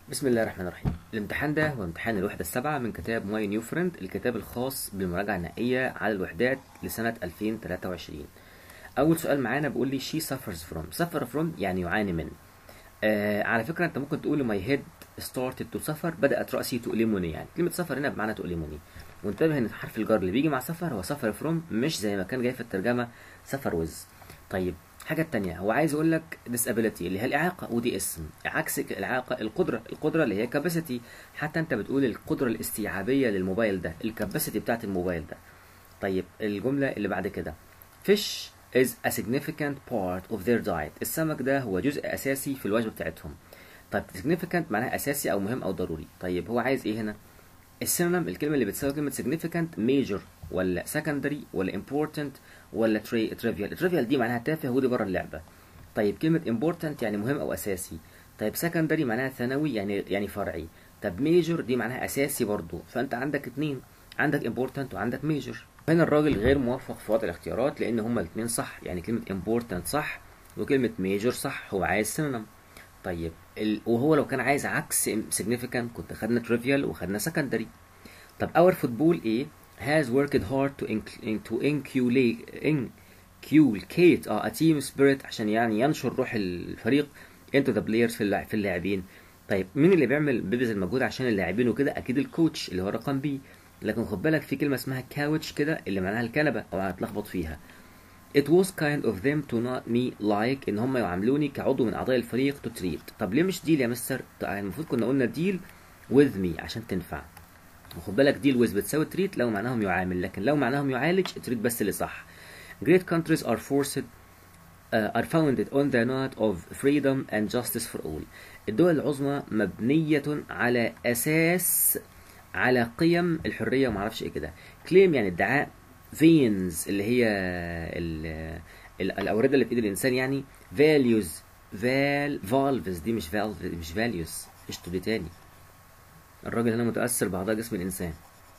بسم الله الرحمن الرحيم الامتحان ده هو امتحان الوحدة السابعة من كتاب ماي نيو فريند الكتاب الخاص بالمراجعة النهائية على الوحدات لسنة 2023 أول سؤال معانا بيقول لي she suffers from suffer from يعني يعاني من آه على فكرة أنت ممكن تقول my head started to suffer بدأت رأسي تؤلمني يعني كلمة suffer هنا بمعنى تؤلمني وانتبه ان حرف الجر اللي بيجي مع suffer هو suffer from مش زي ما كان جاي في الترجمة suffer with طيب الحاجة التانية هو عايز يقول لك disability اللي هي الإعاقة ودي اسم عكس الإعاقة القدرة القدرة اللي هي capacity حتى أنت بتقول القدرة الاستيعابية للموبايل ده الكاباسيتي بتاعت الموبايل ده طيب الجملة اللي بعد كده fish is a significant part of their diet السمك ده هو جزء أساسي في الوجبة بتاعتهم طيب significant معناها أساسي أو مهم أو ضروري طيب هو عايز إيه هنا السينونيم الكلمة اللي بتساوي كلمة significant major ولا secondary ولا important ولا تري trivial trivial دي معناها تافه ودي بره اللعبة طيب كلمة important يعني مهم أو أساسي طيب secondary معناها ثانوي يعني يعني فرعي طب major دي معناها أساسي برضو فأنت عندك اتنين عندك important وعندك major هنا الراجل غير موفق في وضع الاختيارات لأن هما الاتنين صح يعني كلمة important صح وكلمة major صح هو عايز سينونيم طيب ال... وهو لو كان عايز عكس significant كنت خدنا trivial وخدنا secondary طب our football ايه has worked hard to inc- to inculate inculcate اه a team spirit عشان يعني ينشر روح الفريق into the players في اللع- في اللاعبين طيب مين اللي بيعمل بيبذل مجهود عشان اللاعبين وكده اكيد الكوتش اللي هو رقم بي لكن خد بالك في كلمه اسمها كاوتش كده اللي معناها الكنبه او هتلخبط فيها It was kind of them to not me like ان هم يعاملوني كعضو من اعضاء الفريق to treat طب ليه مش ديل يا مستر طيب المفروض كنا قلنا ديل with me عشان تنفع وخد بالك ديل with بتساوي تريت لو معناهم يعامل لكن لو معناهم يعالج تريت بس اللي صح Great countries are forced uh, are founded on the note of freedom and justice for all الدول العظمى مبنية على أساس على قيم الحرية ومعرفش ايه كده claim يعني ادعاء veins اللي هي ال ال الأوردة اللي في إيد الإنسان يعني values val valves دي مش valves دي مش values اشطب دي تاني الراجل هنا متأثر بأعضاء جسم الإنسان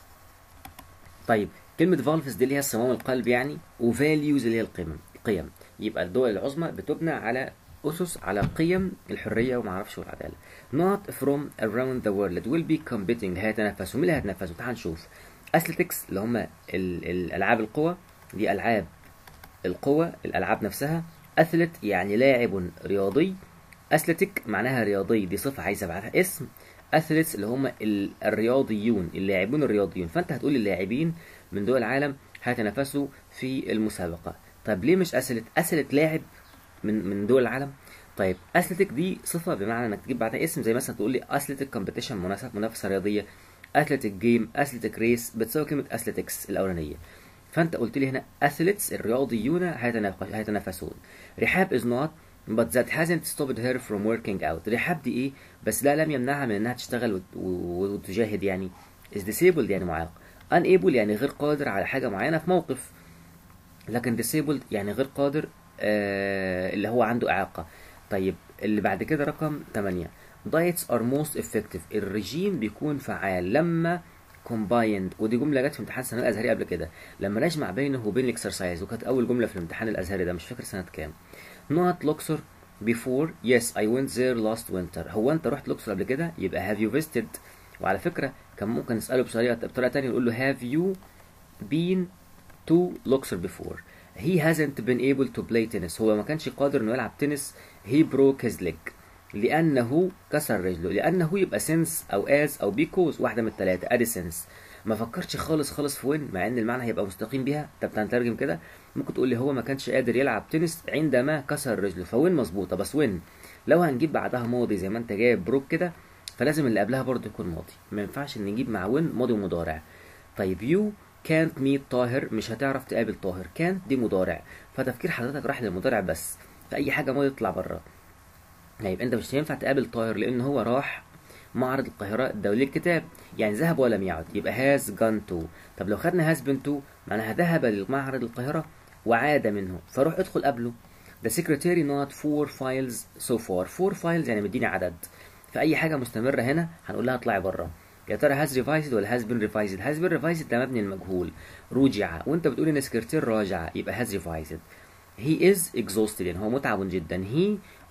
طيب كلمة فالفز دي اللي هي صمام القلب يعني وفاليوز اللي هي القيم القيم يبقى الدول العظمى بتبنى على أسس على قيم الحرية ومعرفش والعدالة not from around the world will be competing هيتنافسوا مين اللي هيتنافسوا تعال نشوف أثليتكس اللي هم ال- ال- الألعاب القوى دي ألعاب القوى الألعاب نفسها أثلت يعني لاعب رياضي أثليتيك معناها رياضي دي صفة عايز أبعتها اسم أثليتس اللي هم ال- الرياضيون اللاعبون الرياضيون فأنت هتقول اللاعبين من دول العالم هيتنافسوا في المسابقة طيب ليه مش أثلت أثلت لاعب من من دول العالم طيب أثليتيك دي صفة بمعنى إنك تجيب بعدها اسم زي مثلا تقول لي أثليتيك كومبيتيشن منافسة منافسة رياضية أثليتيك جيم أثليتيك ريس بتساوي كلمة أثليتكس الأولانية فانت قلت لي هنا athletes الرياضيون هيتناقش- هيتنافسون رحاب is not but that hasn't stopped her from working out رحاب دي ايه بس لا لم يمنعها من انها تشتغل وت- و- وتجاهد يعني is disabled يعني معاق unable يعني غير قادر على حاجة معينة في موقف لكن disabled يعني غير قادر آه اللي هو عنده إعاقة طيب اللي بعد كده رقم 8 diets are most effective الرجيم بيكون فعال لما combined ودي جملة جت في امتحان السنة الأزهري قبل كده لما نجمع بينه وبين الاكسرسايز وكانت أول جملة في الامتحان الأزهري ده مش فاكر سنة كام not Luxor before yes I went there last winter هو أنت رحت لوكسور قبل كده يبقى have you visited وعلى فكرة كان ممكن نسأله بطريقة بطريقة تانية نقول له have you been to Luxor before he hasn't been able to play tennis هو ما كانش قادر انه يلعب تنس he broke his leg لأنه كسر رجله لأنه يبقى since أو as أو because واحدة من الثلاثة أدي since ما فكرش خالص خالص في وين مع ان المعنى هيبقى مستقيم بيها طب هنترجم كده ممكن تقول لي هو ما كانش قادر يلعب تنس عندما كسر رجله فوين مظبوطه بس وين لو هنجيب بعدها ماضي زي ما انت جايب بروك كده فلازم اللي قبلها برضه يكون ماضي ما ينفعش ان نجيب مع وين ماضي ومضارع طيب يو كانت ميت طاهر مش هتعرف تقابل طاهر كانت دي مضارع فتفكير حضرتك راح للمضارع بس فاي حاجه ماضي تطلع بره طيب انت مش هينفع تقابل طاهر لان هو راح معرض القاهرة الدولي للكتاب يعني ذهب ولم يعد يبقى هاز جان تو طب لو خدنا هاز بين تو معناها ذهب لمعرض القاهرة وعاد منه فروح ادخل قبله The secretary not four files so far four files يعني مديني عدد فأي حاجة مستمرة هنا هنقول لها اطلعي بره يا ترى هاز ريفايزد ولا هاز بين ريفايزد هاز بين ريفايزد ده مبني المجهول رجع وانت بتقول ان سكرتير راجع يبقى هاز ريفايزد he is exhausted يعني هو متعب جدا he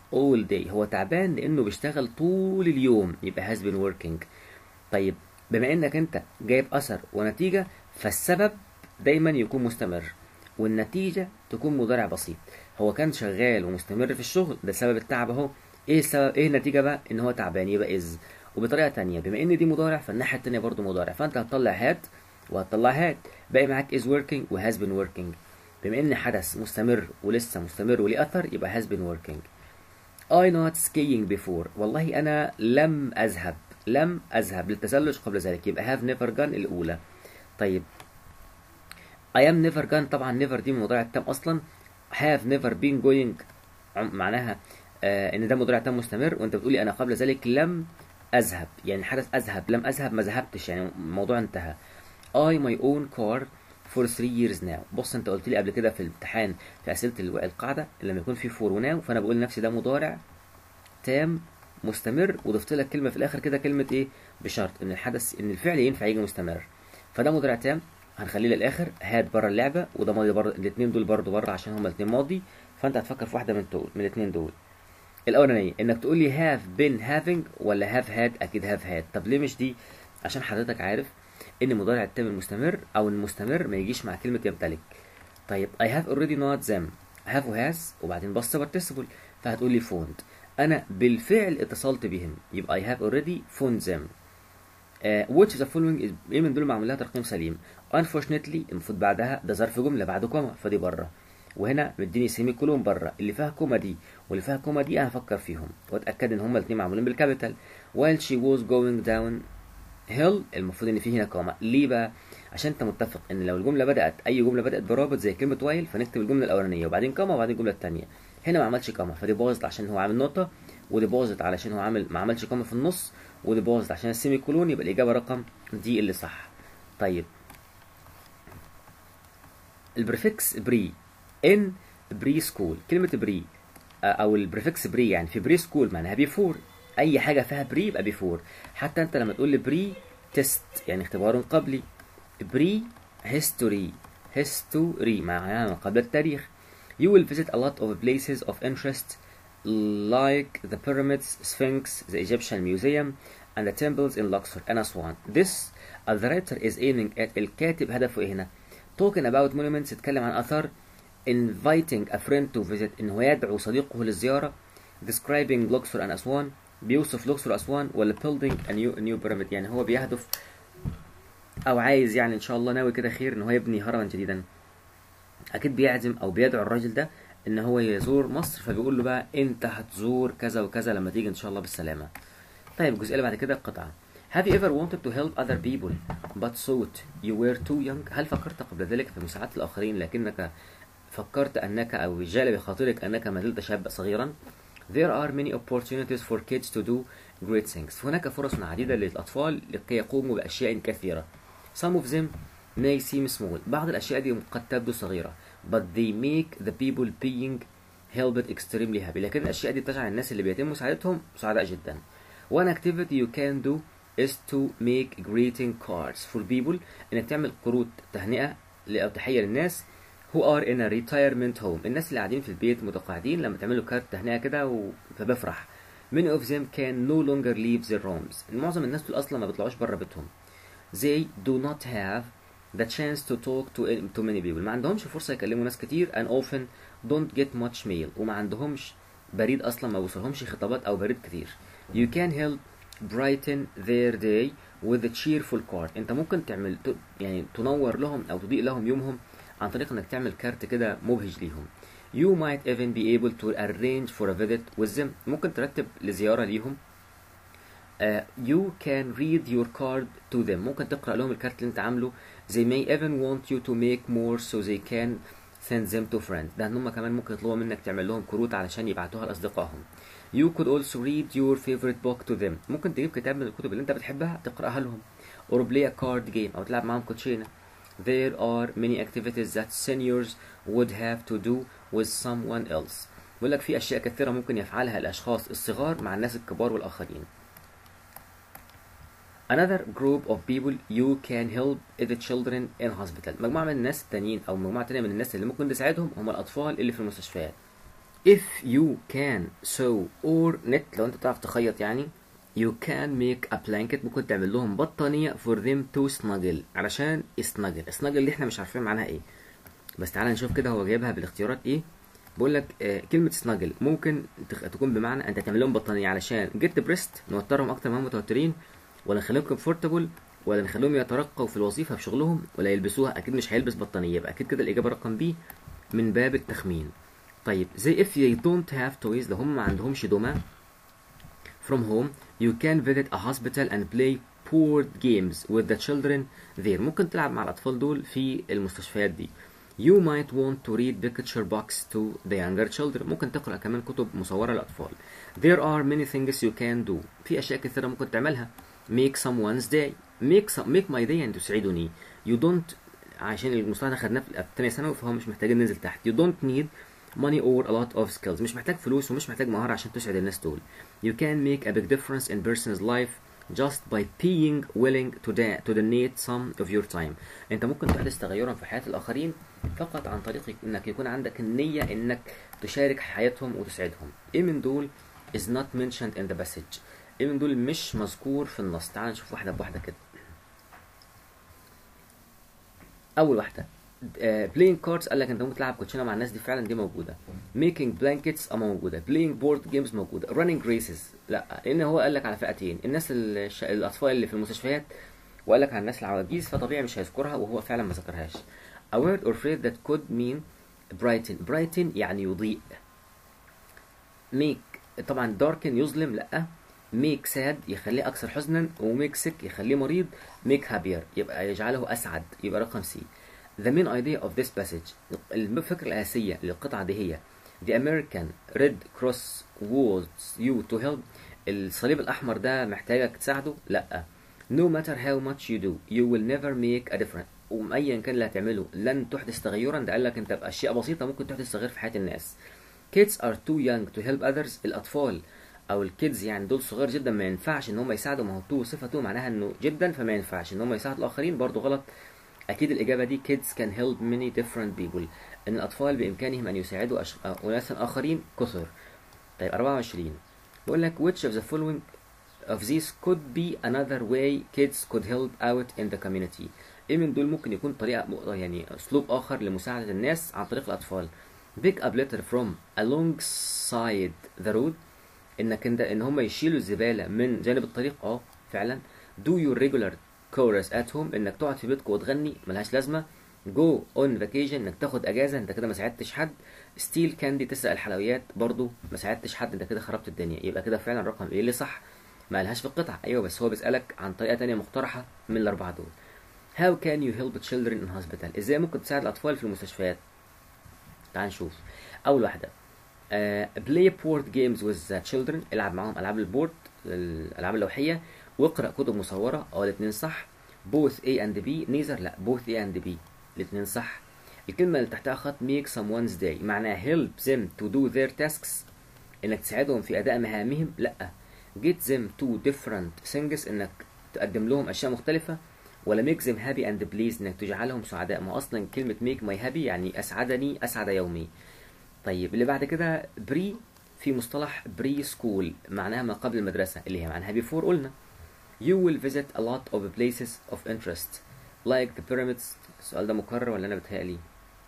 all day هو تعبان لانه بيشتغل طول اليوم يبقى has been working طيب بما انك انت جايب اثر ونتيجة فالسبب دايما يكون مستمر والنتيجة تكون مضارع بسيط هو كان شغال ومستمر في الشغل ده سبب التعب اهو ايه السبب ايه النتيجة بقى ان هو تعبان يبقى از وبطريقة تانية بما ان دي مضارع فالناحية التانية برضو مضارع فانت هتطلع هاد وهتطلع هاد باقي معاك is working و has been working بما ان حدث مستمر ولسه مستمر وليه اثر يبقى has been working I not skiing before والله انا لم اذهب لم اذهب للتزلج قبل ذلك يبقى have never gone الاولى طيب I am never gone طبعا never دي مضارع التام اصلا have never been going معناها آه ان ده مضارع تام مستمر وانت بتقولي انا قبل ذلك لم اذهب يعني حدث اذهب لم اذهب ما ذهبتش يعني الموضوع انتهى I my own car for three years now بص انت قلت لي قبل كده في الامتحان في اسئله القاعده لما يكون في for وناو فانا بقول لنفسي ده مضارع تام مستمر وضفت لك كلمه في الاخر كده كلمه ايه بشرط ان الحدث ان الفعل ينفع يجي مستمر فده مضارع تام هنخليه للاخر هات بره اللعبه وده ماضي بره الاثنين دول برضه بره عشان هما الاثنين ماضي فانت هتفكر في واحده من دول من الاثنين دول الاولانيه انك تقول لي have been having ولا have had اكيد have had طب ليه مش دي عشان حضرتك عارف ان مضارع التام المستمر او المستمر ما يجيش مع كلمه يمتلك طيب I have already not them have و has وبعدين بص participle فهتقول لي phoned انا بالفعل اتصلت بهم يبقى I have already phoned them uh, which of the following is ايه من دول معمول لها ترقيم سليم unfortunately المفروض بعدها ده ظرف جمله بعد كوما فدي بره وهنا مديني سيمي كولون بره اللي فيها كوما دي واللي فيها كوما دي انا هفكر فيهم واتاكد ان هما الاثنين معمولين بالكابيتال while she was going down hill المفروض ان في هنا كوما ليه بقى عشان انت متفق ان لو الجمله بدات اي جمله بدات برابط زي كلمه وايل فنكتب الجمله الاولانيه وبعدين كوما وبعدين الجمله الثانيه هنا ما عملش كوما فدي باظت عشان هو عامل نقطه ودي باظت علشان هو عامل ما عملش كوما في النص ودي باظت عشان السيمي كولون يبقى الاجابه رقم دي اللي صح طيب البريفكس بري ان بري سكول كلمه بري او البريفكس بري يعني في بري سكول معناها بيفور اي حاجه فيها بري يبقى بيفور حتى انت لما تقول لي بري تيست يعني اختبار قبلي بري هيستوري هيستوري معناها قبل التاريخ you will visit a lot of places of interest like the pyramids, Sphinx, the Egyptian Museum, and the temples in Luxor and Aswan. This uh, the writer is aiming at الكاتب هدفه ايه هنا؟ talking about monuments يتكلم عن آثار inviting a friend to visit إن هو يدعو صديقه للزيارة describing Luxor and Aswan بيوصف لوكسور وأسوان ولا building a new, a new pyramid يعني هو بيهدف أو عايز يعني إن شاء الله ناوي كده خير إن هو يبني هرما جديدا أكيد بيعزم أو بيدعو الراجل ده إن هو يزور مصر فبيقول له بقى أنت هتزور كذا وكذا لما تيجي إن شاء الله بالسلامة طيب الجزئية اللي بعد كده القطعة Have you ever wanted to help other people but thought you were too young؟ هل فكرت قبل ذلك في مساعدة الآخرين لكنك فكرت أنك أو جال بخاطرك أنك ما زلت شابا صغيرا؟ There are many opportunities for kids to do great things. هناك فرص عديدة للأطفال لكي يقوموا بأشياء كثيرة. Some of them may seem small. بعض الأشياء دي قد تبدو صغيرة. But they make the people being helped extremely happy. لكن الأشياء دي بتجعل الناس اللي بيتم مساعدتهم سعداء جدا. One activity you can do is to make greeting cards for people إنك تعمل كروت تهنئة أو تحية للناس who are in a retirement home الناس اللي قاعدين في البيت متقاعدين لما تعملوا كارت تهنئة كده و... فبفرح many of them can no longer leave their rooms معظم الناس دول أصلا ما بيطلعوش بره بيتهم they do not have the chance to talk to, to many people ما عندهمش فرصة يكلموا ناس كتير and often don't get much mail وما عندهمش بريد أصلا ما بيوصلهمش خطابات أو بريد كتير you can help brighten their day with a cheerful card انت ممكن تعمل يعني تنور لهم او تضيء لهم يومهم عن طريق انك تعمل كارت كده مبهج ليهم you might even be able to arrange for a visit with them ممكن ترتب لزيارة ليهم uh, you can read your card to them ممكن تقرأ لهم الكارت اللي انت عامله they may even want you to make more so they can send them to friends ده ان هم كمان ممكن يطلبوا منك تعمل لهم كروت علشان يبعتوها لأصدقائهم you could also read your favorite book to them ممكن تجيب كتاب من الكتب اللي انت بتحبها تقرأها لهم or play a card game او تلعب معاهم كوتشينه there are many activities that seniors would have to do with someone else بيقول لك في اشياء كثيره ممكن يفعلها الاشخاص الصغار مع الناس الكبار والاخرين Another group of people you can help is the children in hospital مجموعة من الناس التانيين أو مجموعة تانية من الناس اللي ممكن تساعدهم هم الأطفال اللي في المستشفيات if you can sew or knit لو انت تعرف تخيط يعني you can make a blanket ممكن تعمل لهم بطانية for them to snuggle علشان يسنجل snuggle اللي احنا مش عارفين معناها ايه بس تعالى نشوف كده هو جايبها بالاختيارات ايه بقول لك آه كلمة سناجل ممكن تخ- تكون بمعنى انت تعمل لهم بطانية علشان جيت بريست نوترهم اكتر ما هم متوترين ولا نخليهم كومفورتبل ولا نخليهم يترقوا في الوظيفة في شغلهم ولا يلبسوها اكيد مش هيلبس بطانية يبقى اكيد كده الاجابة رقم بي من باب التخمين طيب زي if they don't have toys لو هم ما عندهمش دومة from home you can visit a hospital and play board games with the children there ممكن تلعب مع الأطفال دول في المستشفيات دي you might want to read picture books to the younger children ممكن تقرأ كمان كتب مصورة للأطفال there are many things you can do في أشياء كثيرة ممكن تعملها make someone's day make some, make my day and تسعدني you don't عشان المصطلح ده خدناه في الثانية ثانوي فهو مش محتاجين ننزل تحت you don't need money or a lot of skills مش محتاج فلوس ومش محتاج مهارة عشان تسعد الناس دول you can make a big difference in person's life just by being willing to, da- to donate some of your time انت ممكن تحدث تغيرا في حياة الآخرين فقط عن طريق انك يكون عندك النية انك تشارك حياتهم وتسعدهم ايه من دول is not mentioned in the passage ايه من دول مش مذكور في النص تعال نشوف واحدة بواحدة كده اول واحده بلاينج كاردز قال لك انت ممكن تلعب كوتشينه مع الناس دي فعلا دي موجوده ميكينج بلانكيتس اه موجوده بلاينج بورد جيمز موجوده راننج ريسز لا لان هو قال لك على فئتين الناس الش... الاطفال اللي في المستشفيات وقال لك على الناس العواجيز فطبيعي مش هيذكرها وهو فعلا ما ذكرهاش a word or phrase that could mean brighten brighten يعني يضيء make طبعا darken يظلم لا make sad يخليه اكثر حزنا وميك sick يخليه مريض make happier يبقى يجعله اسعد يبقى رقم سي The main idea of this passage الفكرة الأساسية للقطعة دي هي The American Red Cross wants you to help الصليب الأحمر ده محتاجك تساعده؟ لأ No matter how much you do you will never make a difference وأيا كان اللي هتعمله لن تحدث تغيرا ده قال لك أنت بأشياء بسيطة ممكن تحدث تغيير في حياة الناس Kids are too young to help others الأطفال أو الكيدز يعني دول صغار جدا ما ينفعش إن هم يساعدوا ما هو تو صفته معناها إنه جدا فما ينفعش إن هم يساعدوا الآخرين برضه غلط أكيد الإجابة دي kids can help many different people إن الأطفال بإمكانهم أن يساعدوا أش... أناسا آخرين كثر طيب 24 بيقول لك which of the following of these could be another way kids could help out in the community إيه من دول ممكن يكون طريقة يعني أسلوب آخر لمساعدة الناس عن طريق الأطفال pick up litter from alongside the road إنك إنت إن هم يشيلوا الزبالة من جانب الطريق أه فعلا do your regular chorus at home انك تقعد في بيتك وتغني ملهاش لازمه جو اون فاكيشن انك تاخد اجازه انت كده ما ساعدتش حد ستيل كاندي تسرق الحلويات برضو ما ساعدتش حد انت كده خربت الدنيا يبقى كده فعلا رقم ايه اللي صح ما لهاش في القطعه ايوه بس هو بيسالك عن طريقه تانية مقترحه من الاربعه دول how can you help children in hospital ازاي ممكن تساعد الاطفال في المستشفيات تعال نشوف اول واحده uh, play board games with the children العب معاهم العاب البورد الالعاب اللوحيه واقرا كتب مصوره اه الاثنين صح both A and B neither لا both A and B الاثنين صح الكلمة اللي تحتها خط make someone's day معناها help them to do their tasks انك تساعدهم في اداء مهامهم لا get them to different things انك تقدم لهم اشياء مختلفة ولا make them happy and pleased انك تجعلهم سعداء ما اصلا كلمة make my happy يعني اسعدني اسعد يومي طيب اللي بعد كده بري في مصطلح بري سكول معناها ما قبل المدرسة اللي هي معناها before قلنا You will visit a lot of places of interest like the pyramids السؤال ده مكرر ولا أنا بتهيألي؟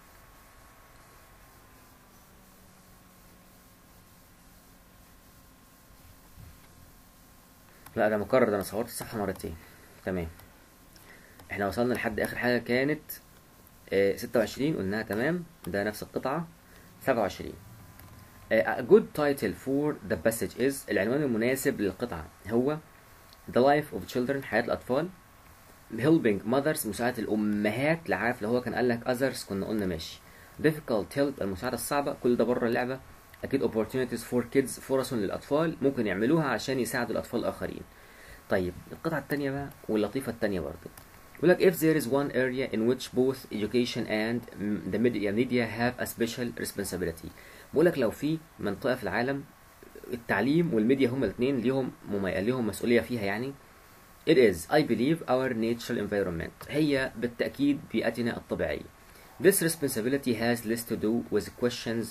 لا ده مكرر ده أنا صورت الصفحة مرتين تمام احنا وصلنا لحد آخر حاجة كانت اه 26 قلناها تمام ده نفس القطعة 27 اه a good title for the passage is العنوان المناسب للقطعة هو The life of children حياة الأطفال helping mothers مساعدة الأمهات لا عارف لو هو كان قال لك others كنا قلنا ماشي difficult help المساعدة الصعبة كل ده بره اللعبة أكيد opportunities for kids فرص للأطفال ممكن يعملوها عشان يساعدوا الأطفال الآخرين طيب القطعة التانية بقى واللطيفة التانية برضه يقول لك if there is one area in which both education and the media, media have a special responsibility بقول لك لو في منطقة في العالم التعليم والميديا هما الاثنين ليهم مم... ليهم مسؤوليه فيها يعني it is I believe our natural environment هي بالتأكيد بيئتنا الطبيعية this responsibility has less to do with questions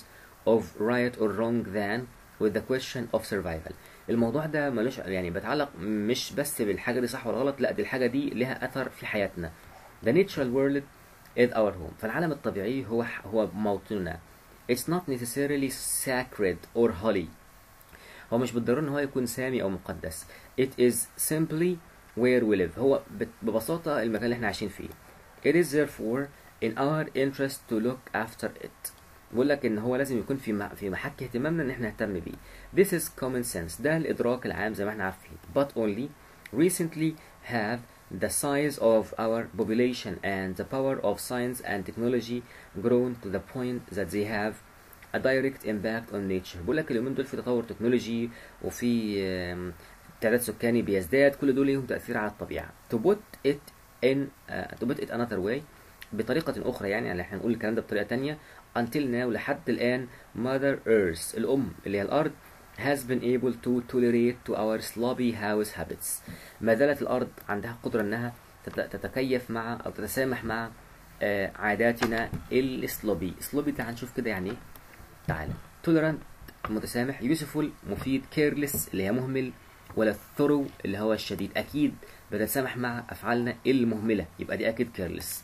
of right or wrong than with the question of survival الموضوع ده ملوش يعني بيتعلق مش بس بالحاجة دي صح ولا غلط لا دي الحاجة دي لها أثر في حياتنا The natural world is our home فالعالم الطبيعي هو هو موطننا It's not necessarily sacred or holy هو مش بالضرورة ان هو يكون سامي او مقدس It is simply where we live هو ببساطة المكان اللي احنا عايشين فيه It is therefore in our interest to look after it بقول لك ان هو لازم يكون في في محك اهتمامنا ان احنا نهتم بيه This is common sense ده الادراك العام زي ما احنا عارفين But only recently have the size of our population and the power of science and technology grown to the point that they have a direct impact on nature بقول لك اليومين دول في تطور تكنولوجي وفي تعداد سكاني بيزداد كل دول ليهم تأثير على الطبيعة to put it in uh, to put it another way بطريقة أخرى يعني يعني احنا نقول الكلام ده بطريقة تانية until now لحد الآن Mother Earth الأم اللي هي الأرض has been able to tolerate to our sloppy house habits ما زالت الأرض عندها قدرة إنها تتكيف مع أو تتسامح مع آه عاداتنا السلوبي سلوبي تعال نشوف كده يعني ايه تعالى tolerant متسامح useful مفيد careless اللي هي مهمل ولا thorough اللي هو الشديد أكيد بتتسامح مع أفعالنا المهملة يبقى دي أكيد careless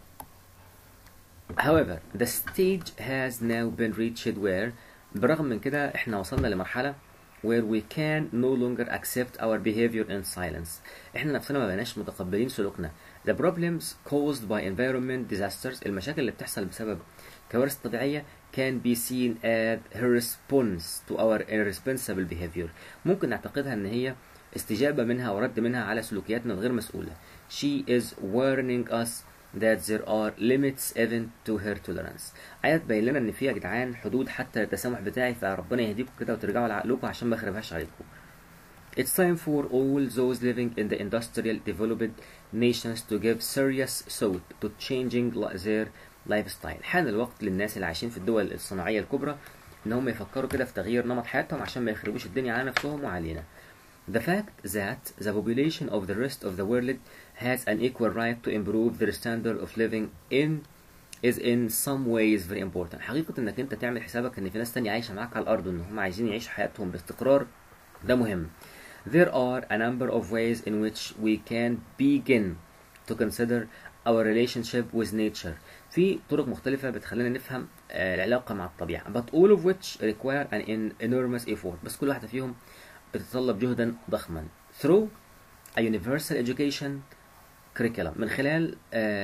However, the stage has now been reached where برغم من كده احنا وصلنا لمرحلة where we can no longer accept our behavior in silence احنا نفسنا ما بقناش متقبلين سلوكنا the problems caused by environment disasters المشاكل اللي بتحصل بسبب كوارث طبيعية can be seen as her response to our irresponsible behavior ممكن نعتقدها ان هي استجابة منها ورد منها على سلوكياتنا الغير مسؤولة she is warning us that there are limits even to her tolerance آية تبين لنا ان في يا جدعان حدود حتى التسامح بتاعي فربنا يهديكم كده وترجعوا لعقلكم عشان ما اخربهاش عليكم It's time for all those living in the industrial developed nations to give serious thought to changing their lifestyle. حان الوقت للناس اللي عايشين في الدول الصناعية الكبرى ان هم يفكروا كده في تغيير نمط حياتهم عشان ما يخربوش الدنيا على نفسهم وعلينا. The fact that the population of the rest of the world has an equal right to improve their standard of living in is in some ways very important. حقيقة انك انت تعمل حسابك ان في ناس تانية عايشة معاك على الارض وان هم عايزين يعيشوا حياتهم باستقرار ده مهم. There are a number of ways in which we can begin to consider our relationship with nature. في طرق مختلفة بتخلينا نفهم آه العلاقة مع الطبيعة. But all of which require an enormous effort. بس كل واحدة فيهم بتتطلب جهدا ضخما. Through a universal education curriculum من خلال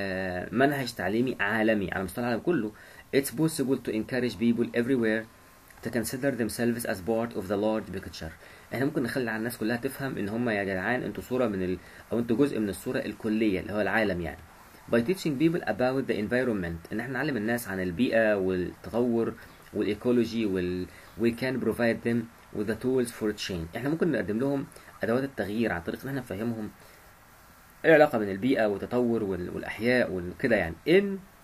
آه منهج تعليمي عالمي على مستوى العالم كله. It's possible to encourage people everywhere to consider themselves as part of the large picture. احنا ممكن نخلي على الناس كلها تفهم ان هم يا جدعان انتوا صورة من ال... او انتوا جزء من الصورة الكلية اللي هو العالم يعني. By teaching people about the environment ان احنا نعلم الناس عن البيئة والتطور والايكولوجي وال we can provide them with the tools for change. احنا ممكن نقدم لهم ادوات التغيير عن طريق ان احنا نفهمهم ايه العلاقة بين البيئة والتطور وال... والاحياء وكده يعني. In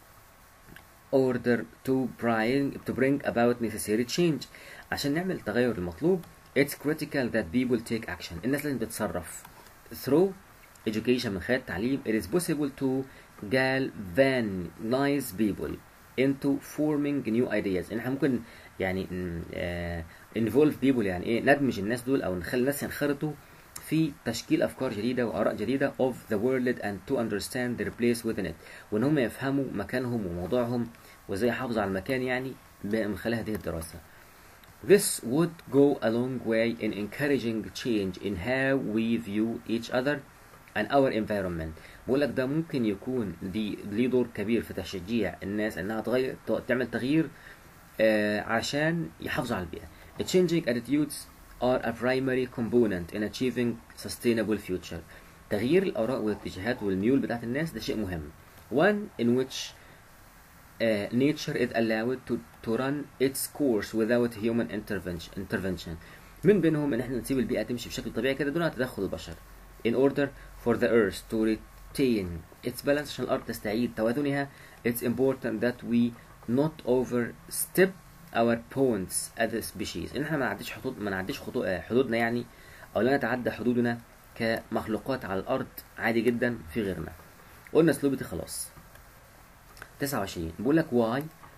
order to bring to bring about necessary change عشان نعمل التغير المطلوب it's critical that people take action الناس لازم تتصرف through education من خلال التعليم it is possible to galvanize people into forming new ideas ان احنا ممكن يعني uh, involve people يعني ايه ندمج الناس دول او نخلي الناس ينخرطوا في تشكيل افكار جديده واراء جديده of the world and to understand their place within it وان هم يفهموا مكانهم وموضوعهم وازاي يحافظوا على المكان يعني من خلال هذه الدراسه This would go a long way in encouraging change in how we view each other and our environment. بقول لك ده ممكن يكون دي ليه دور كبير في تشجيع الناس انها تغير تعمل تغيير آه عشان يحافظوا على البيئة. Changing attitudes are a primary component in achieving sustainable future. تغيير الآراء والاتجاهات والميول بتاعت الناس ده شيء مهم. One in which uh, nature is allowed to, to run its course without human intervention, intervention. من بينهم ان احنا نسيب البيئة تمشي بشكل طبيعي كده دون تدخل البشر. In order for the earth to retain its balance عشان الأرض تستعيد توازنها it's important that we not overstep our points as a species ان احنا ما نعديش حدود ما نعديش حدودنا يعني او لا نتعدى حدودنا كمخلوقات على الأرض عادي جدا في غيرنا. قلنا سلوبتي خلاص. 29 بيقول لك why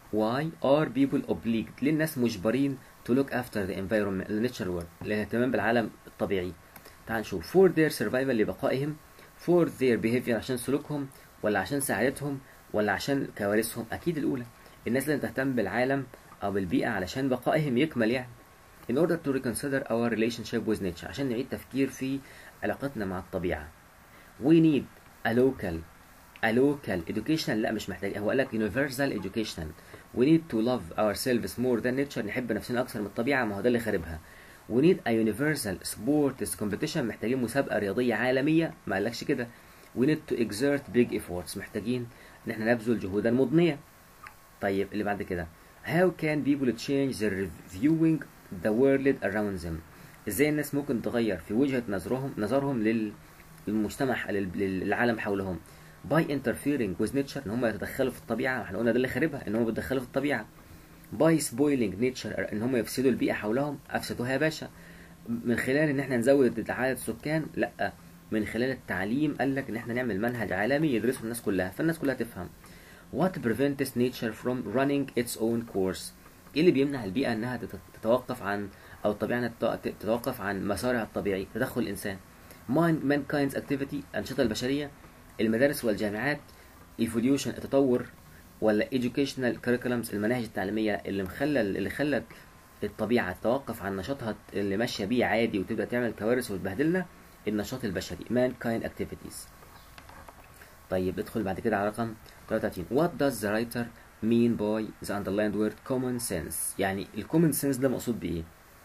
why are people obliged ليه الناس مجبرين to look after the environment the natural world للاهتمام بالعالم الطبيعي تعال نشوف for their survival لبقائهم for their behavior عشان سلوكهم ولا عشان سعادتهم ولا عشان كوارثهم اكيد الاولى الناس لازم تهتم بالعالم او بالبيئه علشان بقائهم يكمل يعني in order to reconsider our relationship with nature عشان نعيد تفكير في علاقتنا مع الطبيعه we need a local a local education لا مش محتاج هو قال لك universal education we need to love ourselves more than nature نحب نفسنا اكثر من الطبيعه ما هو ده اللي خاربها we need a universal sports competition محتاجين مسابقه رياضيه عالميه ما قالكش كده we need to exert big efforts محتاجين ان احنا نبذل جهودا مضنيه طيب اللي بعد كده how can people change their viewing the world around them ازاي الناس ممكن تغير في وجهة نظرهم نظرهم لل- للمجتمع لل- للعالم حولهم by interfering with nature ان هم يتدخلوا في الطبيعة احنا قلنا ده اللي خاربها ان هم بيتدخلوا في الطبيعة by spoiling nature ان هم يفسدوا البيئة حولهم افسدوها يا باشا من خلال ان احنا نزود عدد السكان لا من خلال التعليم قال لك ان احنا نعمل منهج عالمي يدرسه الناس كلها فالناس كلها تفهم What prevents nature from running its own course ايه اللي بيمنع البيئة انها تت- تتوقف عن او الطبيعة انها تت- تتوقف عن مسارها الطبيعي تدخل الانسان Mind- mankind's activity الانشطة البشرية المدارس والجامعات evolution التطور ولا educational curriculums المناهج التعليمية اللي مخلى اللي خلت الطبيعة تتوقف عن نشاطها اللي ماشية بيه عادي وتبدأ تعمل كوارث وتبهدلنا النشاط البشري mankind activities طيب ندخل بعد كده على رقم 33 What does the writer mean by the underlined word common sense يعني ال common sense ده مقصود بإيه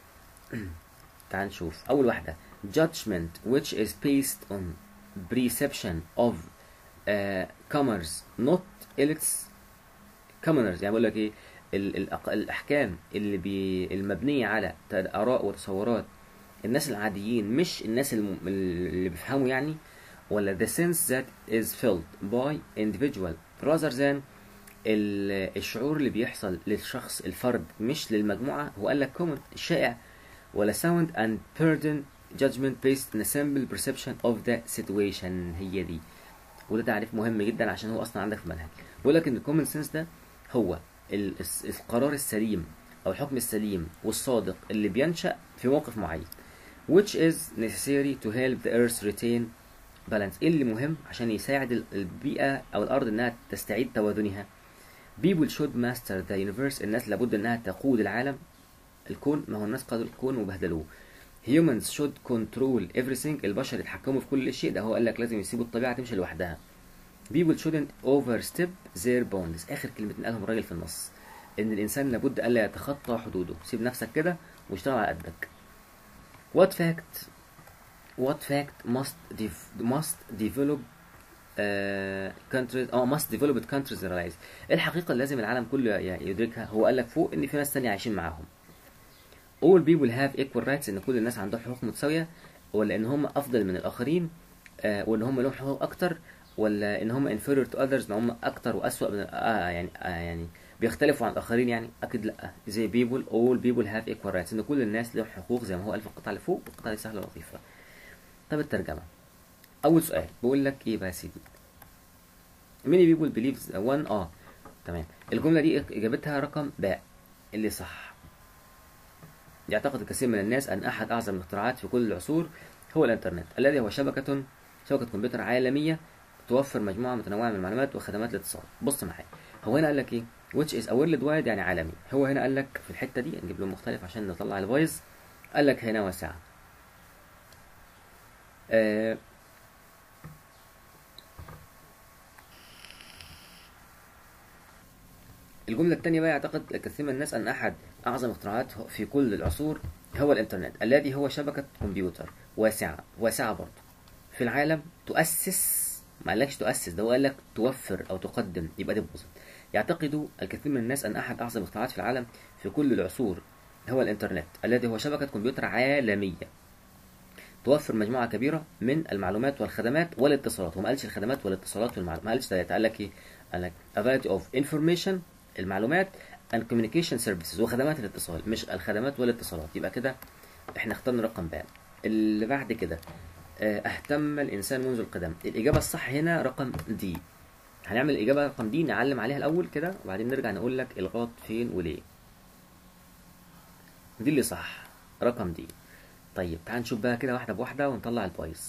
تعال نشوف أول واحدة judgment which is based on perception of uh, commoners not elites commoners يعني بقول لك ايه ال- الأق- الاحكام اللي بي المبنيه على ت- اراء وتصورات الناس العاديين مش الناس الم... اللي بيفهموا يعني ولا the sense that is felt by individual rather than ال- الشعور اللي بيحصل للشخص الفرد مش للمجموعة هو قال لك common الشائع ولا sound and burden judgment based on a simple perception of the situation هي دي وده تعريف مهم جدا عشان هو اصلا عندك في المنهج بيقول لك ان الكومن سنس ده هو ال- الس- القرار السليم او الحكم السليم والصادق اللي بينشأ في موقف معين which is necessary to help the earth retain balance ايه اللي مهم عشان يساعد ال- البيئة او الارض انها تستعيد توازنها people should master the universe الناس لابد انها تقود العالم الكون ما هو الناس قادوا الكون وبهدلوه humans should control everything البشر يتحكموا في كل شيء ده هو قال لك لازم يسيبوا الطبيعة تمشي لوحدها people shouldn't overstep their bounds اخر كلمتين قالهم الراجل في النص ان الانسان لابد الا يتخطى حدوده سيب نفسك كده واشتغل على قدك what fact what fact must def- must develop uh, countries اه must developed countries realize ايه الحقيقة اللي لازم العالم كله ي- يدركها هو قال لك فوق ان في ناس تانية عايشين معاهم all people have equal rights ان كل الناس عندهم حقوق متساوية ولا ان هم افضل من الاخرين آه ولا هم لهم حقوق اكتر ولا ان هم inferior to others ان هم اكتر واسوأ من آه يعني آه يعني بيختلفوا عن الاخرين يعني اكيد لا زي people all people have equal rights ان كل الناس لهم حقوق زي ما هو قال في القطعة اللي فوق والقطعة اللي سهلة لطيفة طب الترجمة اول سؤال بيقول لك ايه بقى يا سيدي many people believes one اه تمام الجملة دي اجابتها رقم باء اللي صح يعتقد الكثير من الناس أن أحد أعظم الاختراعات في كل العصور هو الإنترنت الذي هو شبكة شبكة كمبيوتر عالمية توفر مجموعة متنوعة من المعلومات وخدمات الاتصال بص معايا هو هنا قال لك إيه which is a world wide يعني عالمي هو هنا قال لك في الحتة دي نجيب لون مختلف عشان نطلع الفويس قال لك هنا واسعة آه الجملة الثانية بقى يعتقد الكثير من الناس أن أحد أعظم اختراعات في كل العصور هو الإنترنت الذي هو شبكة كمبيوتر واسعة واسعة برضه في العالم تؤسس ما قالكش تؤسس ده هو قال لك توفر أو تقدم يبقى دي بوظت يعتقد الكثير من الناس أن أحد أعظم الاختراعات في العالم في كل العصور هو الإنترنت الذي هو شبكة كمبيوتر عالمية توفر مجموعة كبيرة من المعلومات والخدمات والاتصالات وما قالش الخدمات والاتصالات والمعلومات ما قالش ثلاثة قال لك ايه قال لك a variety of information المعلومات and communication services وخدمات الاتصال مش الخدمات والاتصالات يبقى كده احنا اخترنا رقم باء اللي بعد كده اه، اهتم الانسان منذ القدم الاجابة الصح هنا رقم دي هنعمل الإجابة رقم دي نعلم عليها الأول كده وبعدين نرجع نقول لك الغلط فين وليه دي اللي صح رقم دي طيب تعال نشوف بقى كده واحدة بواحدة ونطلع البايظ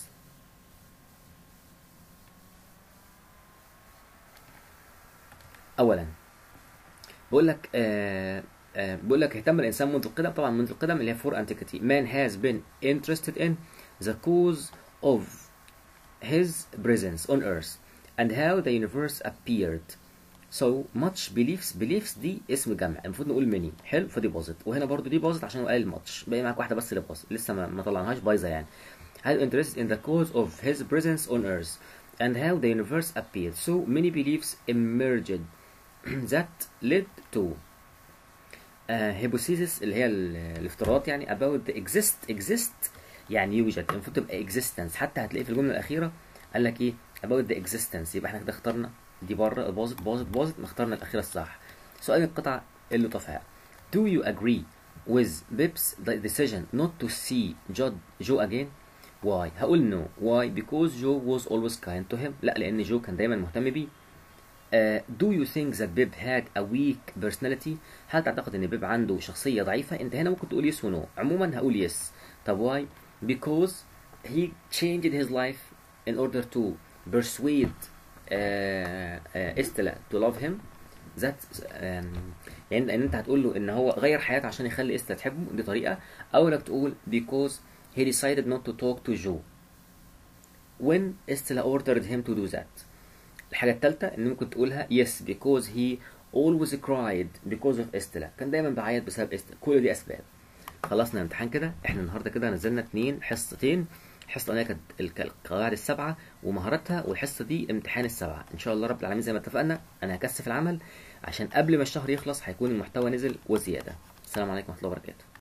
أولا بقول لك آه آه بقول لك اهتم الإنسان منذ القدم طبعا منذ القدم اللي هي فور antiquity man has been interested in the cause of his presence on earth and how the universe appeared so much beliefs beliefs دي اسم جمع المفروض نقول ماني حلو فدي باظت وهنا برضو دي باظت عشان هو قال الماتش باقي معاك واحده بس اللي باظت لسه ما, ما طلعناهاش بايظه يعني how interested in the cause of his presence on earth and how the universe appeared so many beliefs emerged that led to uh, hypothesis اللي هي ال- الافتراضات يعني about the exist exist يعني يوجد المفروض تبقى existence حتى هتلاقيه في الجمله الاخيره قال لك ايه about the existence يبقى احنا كده اخترنا دي بره باظت باظت باظت اخترنا الاخيره الصح سؤال القطع اللطفاء do you agree with Bib's decision not to see Joe, Joe again why هقول no why because Joe was always kind to him لا لان جو كان دايما مهتم بيه Uh, do you think that Bib had a weak personality؟ هل تعتقد ان بيب عنده شخصية ضعيفة؟ انت هنا ممكن تقول yes و no. عموما هقول yes. طب why؟ Because he changed his life in order to persuade uh, uh, Estella to love him. That um, يعني ان انت هتقول له ان هو غير حياته عشان يخلي استلا تحبه دي طريقة او انك تقول because he decided not to talk to Joe when Estella ordered him to do that. الحاجة التالتة ان ممكن تقولها yes because he always cried because of Estella كان دايما بيعيط بسبب استلا كل دي اسباب خلصنا الامتحان كده احنا النهارده كده نزلنا اتنين حصتين الحصه الاولانيه كانت الك- القواعد السبعه ومهاراتها والحصه دي امتحان السبعه ان شاء الله رب العالمين زي ما اتفقنا انا هكثف العمل عشان قبل ما الشهر يخلص هيكون المحتوى نزل وزياده السلام عليكم ورحمه الله وبركاته